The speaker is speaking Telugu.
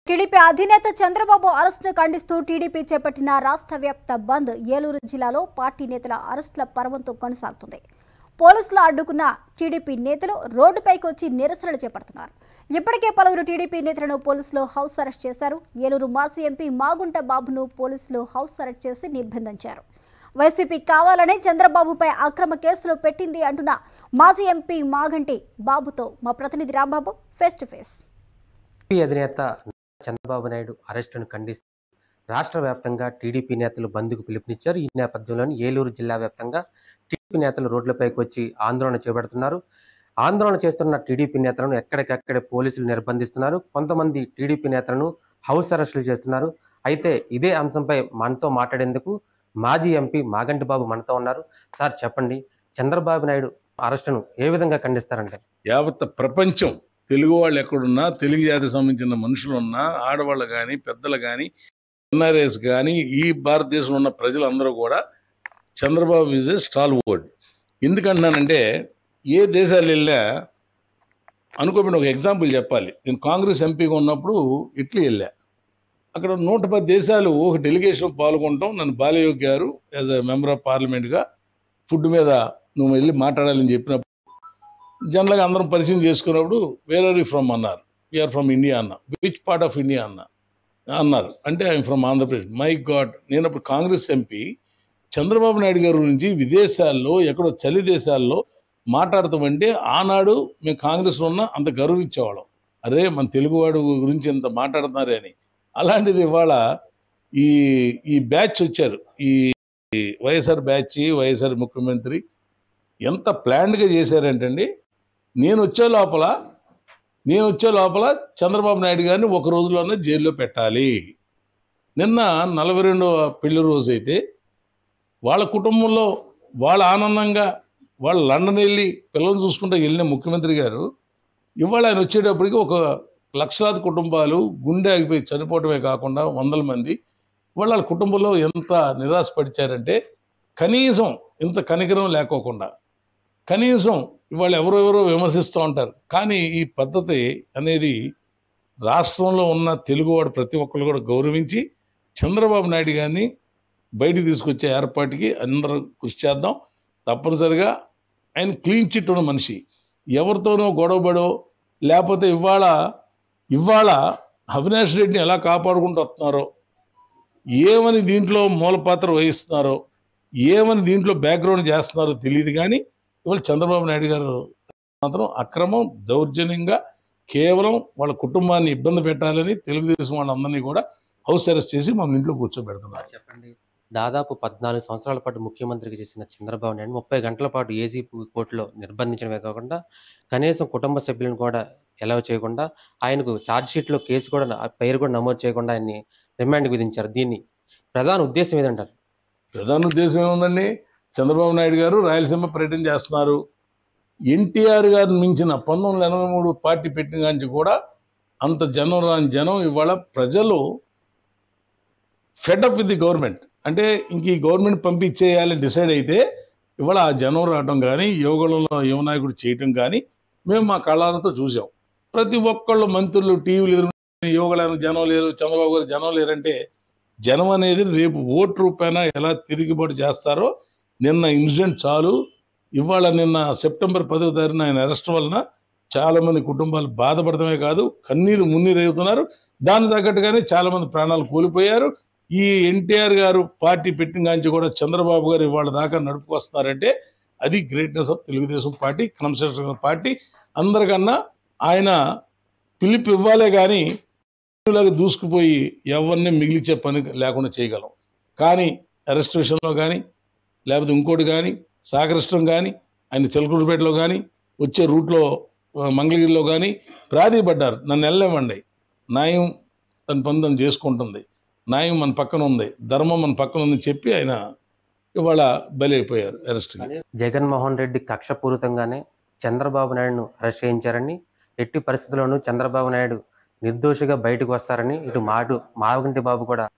టీడీపీ అధినేత చంద్రబాబు అరెస్టును ఖండిస్తూ టీడీపీ చేపట్టిన రాష్ట్ర వ్యాప్త బంద్ ఏలూరు జిల్లాలో పార్టీ నేతల అరెస్టుల పర్వంతో కొనసాగుతుంది పోలీసులు అడ్డుకున్న టీడీపీ నేతలు రోడ్డుపైకి వచ్చి నిరసనలు చేపడుతున్నారు ఇప్పటికే పలువురు టీడీపీ నేతలను పోలీసులు హౌస్ అరెస్ట్ చేశారు ఏలూరు మాజీ ఎంపీ మాగుంట బాబును పోలీసులు హౌస్ అరెస్ట్ చేసి నిర్బంధించారు వైసీపీ కావాలనే చంద్రబాబుపై అక్రమ కేసులు పెట్టింది అంటున్న మాజీ ఎంపీ మాగంటి బాబుతో మా ప్రతినిధి Rambabu face to face TDP అధినేత చంద్రబాబు నాయుడు అరెస్టును ఖండిస్తూ రాష్ట్ర వ్యాప్తంగా టీడీపీ నేతలు బంద్కు పిలుపునిచ్చారు ఈ నేపథ్యంలోని ఏలూరు జిల్లా వ్యాప్తంగా టీడీపీ నేతలు రోడ్లపైకి వచ్చి ఆందోళన చేపడుతున్నారు ఆందోళన చేస్తున్న టీడీపీ నేతలను ఎక్కడికక్కడే పోలీసులు నిర్బంధిస్తున్నారు కొంతమంది టీడీపీ నేతలను హౌస్ అరెస్టులు చేస్తున్నారు అయితే ఇదే అంశంపై మనతో మాట్లాడేందుకు మాజీ ఎంపీ మాగంటి బాబు మనతో ఉన్నారు సార్ చెప్పండి చంద్రబాబు నాయుడు అరెస్టును ఏ విధంగా ఖండిస్తారంటే యావత్ ప్రపంచం తెలుగు వాళ్ళు ఎక్కడున్నా తెలుగు జాతికి సంబంధించిన మనుషులు ఉన్నా ఆడవాళ్ళు కానీ పెద్దలు కానీ ఎన్ఆర్ఎస్ కానీ ఈ భారతదేశంలో ఉన్న ప్రజలందరూ కూడా Chandrababu is a stalwart ఎందుకంటున్నానంటే ఏ దేశాలు వెళ్ళా అనుకోకుండా ఒక ఎగ్జాంపుల్ చెప్పాలి నేను కాంగ్రెస్ ఎంపీగా ఉన్నప్పుడు ఇట్లీ వెళ్ళా అక్కడ నూట పది దేశాలు ఒక డెలిగేషన్ పాల్గొనటం నన్ను బాలయోగ్ గారు యాజ్ ఎ మెంబర్ ఆఫ్ పార్లమెంట్గా ఫుడ్ మీద నువ్వు వెళ్ళి మాట్లాడాలని చెప్పినప్పుడు జనరల్గా అందరం పరిచయం చేసుకున్నప్పుడు వేర్ ఆర్ యూ ఫ్రమ్ అన్నారు వీఆర్ ఫ్రమ్ ఇండియా అన్న విచ్ పార్ట్ ఆఫ్ ఇండియా అన్న అన్నారు అంటే I'm from Andhra Pradesh my god నేను అప్పుడు కాంగ్రెస్ ఎంపీ చంద్రబాబు నాయుడు గారి గురించి విదేశాల్లో ఎక్కడో చలి దేశాల్లో మాట్లాడతామంటే ఆనాడు మేము కాంగ్రెస్లో ఉన్న అంత గౌరవించేవాళ్ళం అరే మన తెలుగువాడు గురించి ఇంత మాట్లాడుతున్నారే అని అలాంటిది ఇవాళ ఈ ఈ బ్యాచ్ వచ్చారు ఈ వైఎస్ఆర్ బ్యాచ్ వైఎస్ఆర్ ముఖ్యమంత్రి ఎంత ప్లాన్డ్గా చేశారంటండి నేను వచ్చే లోపల నేను వచ్చే లోపల చంద్రబాబు నాయుడు గారిని ఒక రోజులోనే జైల్లో పెట్టాలి నిన్న నలభై రెండవ పెళ్లి రోజు అయితే వాళ్ళ కుటుంబంలో వాళ్ళ ఆనందంగా వాళ్ళు లండన్ వెళ్ళి పిల్లలు చూసుకుంటూ వెళ్ళిన ముఖ్యమంత్రి గారు ఇవాళ ఆయన వచ్చేటప్పటికి ఒక లక్షలాది కుటుంబాలు గుండె ఆగిపోయి చనిపోవటమే కాకుండా వందల మంది వాళ్ళ వాళ్ళ కుటుంబంలో ఎంత నిరాశపడిచారంటే కనీసం ఇంత కనికరం లేకోకుండా కనీసం ఇవాళ ఎవరెవరో విమర్శిస్తూ ఉంటారు కానీ ఈ పద్ధతి అనేది రాష్ట్రంలో ఉన్న తెలుగువాడు ప్రతి ఒక్కరు కూడా గౌరవించి చంద్రబాబు నాయుడు గారిని బయటికి తీసుకొచ్చే ఏర్పాటుకి అందరూ కృషి చేద్దాం తప్పనిసరిగా ఆయన క్లీన్ చిట్ ఉన్న మనిషి ఎవరితోనో గొడవబడో లేకపోతే ఇవాళ ఇవాళ అవినాష్ రెడ్డిని ఎలా కాపాడుకుంటూ వస్తున్నారో ఏమని దీంట్లో మూల పాత్ర వహిస్తున్నారో ఏమని దీంట్లో బ్యాక్గ్రౌండ్ చేస్తున్నారో తెలియదు కానీ ఇవాళ చంద్రబాబు నాయుడు గారు మాత్రం అక్రమం దౌర్జన్యంగా కేవలం వాళ్ళ కుటుంబాన్ని ఇబ్బంది పెట్టాలని తెలుగుదేశం వాళ్ళందరినీ కూడా హౌస్ అరెస్ట్ చేసి మన ఇంట్లో కూర్చోబెడుతున్నారు చెప్పండి దాదాపు పద్నాలుగు సంవత్సరాల పాటు ముఖ్యమంత్రిగా చేసిన చంద్రబాబు నాయుడు ముప్పై గంటల పాటు ఏజీ కోర్టులో నిర్బంధించడమే కాకుండా కనీసం కుటుంబ సభ్యులను కూడా ఎలవ్ చేయకుండా ఆయనకు ఛార్జ్ షీట్లో కేసు కూడా న- పేరు కూడా నమోదు చేయకుండా ఆయన్ని రిమాండ్ విధించారు దీన్ని ప్రధాన ఉద్దేశం ఏదంటారు ప్రధాన ఉద్దేశం ఏముందండి చంద్రబాబు నాయుడు గారు రాయలసీమ పర్యటన చేస్తున్నారు ఎన్టీఆర్ గారిని మించిన పంతొమ్మిది వందల ఎనభై మూడు పార్టీ పెట్టిన కాంచి కూడా అంత జనం రాని జనం ఇవాళ ప్రజలు ఫెడప్ విత్ ది గవర్నమెంట్ అంటే ఇంక ఈ గవర్నమెంట్ పంపించేయాలని డిసైడ్ అయితే ఇవాళ ఆ జనం రావడం కానీ యువకులలో యువ నాయకుడు చేయటం కానీ మేము మా కళ్ళాలతో చూసాం ప్రతి ఒక్కళ్ళు మంత్రులు టీవీలు ఎదురు యువకులను జనం లేరు చంద్రబాబు గారు జనం లేరంటే జనం అనేది రేపు ఓటు రూపాయన ఎలా తిరుగుబాటు చేస్తారో నిన్న ఇన్సిడెంట్ చాలు ఇవాళ నిన్న సెప్టెంబర్ పదో తారీఖున ఆయన అరెస్ట్ వలన చాలా మంది కుటుంబాలు బాధపడటమే కాదు కన్నీరు మున్నీరు అవుతున్నారు దాని తగ్గట్టుగానే చాలా మంది ప్రాణాలు కోల్పోయారు ఈ ఎన్టీఆర్ గారు పార్టీ పెట్టిన కాంచి కూడా చంద్రబాబు గారు ఇవాళ దాకా నడుపుకొస్తున్నారంటే అది greatness of Telugu Desam party conservative party అందరికన్నా ఆయన పిలుపు ఇవ్వాలే కానీ లాగా దూసుకుపోయి ఎవరిని మిగిలిచ్చే పని లేకుండా చేయగలం కానీ అరెస్ట్ విషయంలో కానీ లేకపోతే ఇంకోటి కానీ సాగరిష్టం కానీ ఆయన చిలకూరుపేటలో కానీ వచ్చే రూట్లో ఆ, మంగళగిరిలో కానీ ప్రాధీయపడ్డారు నన్ను వెళ్ళలేమండి న్యాయం తన పని తను చేసుకుంటుంది న్యాయం మన పక్కన ఉంది ధర్మం మన పక్కన ఉందని చెప్పి ఆయన ఇవాళ బలైపోయారు అరెస్ట్కి జగన్మోహన్ రెడ్డి కక్షపూరితంగానే చంద్రబాబు నాయుడును అరెస్ట్ చేయించారని ఎట్టి పరిస్థితుల్లోనూ చంద్రబాబు నాయుడు నిర్దోషిగా బయటకు వస్తారని ఇటు మాటు మావగంటి బాబు కూడా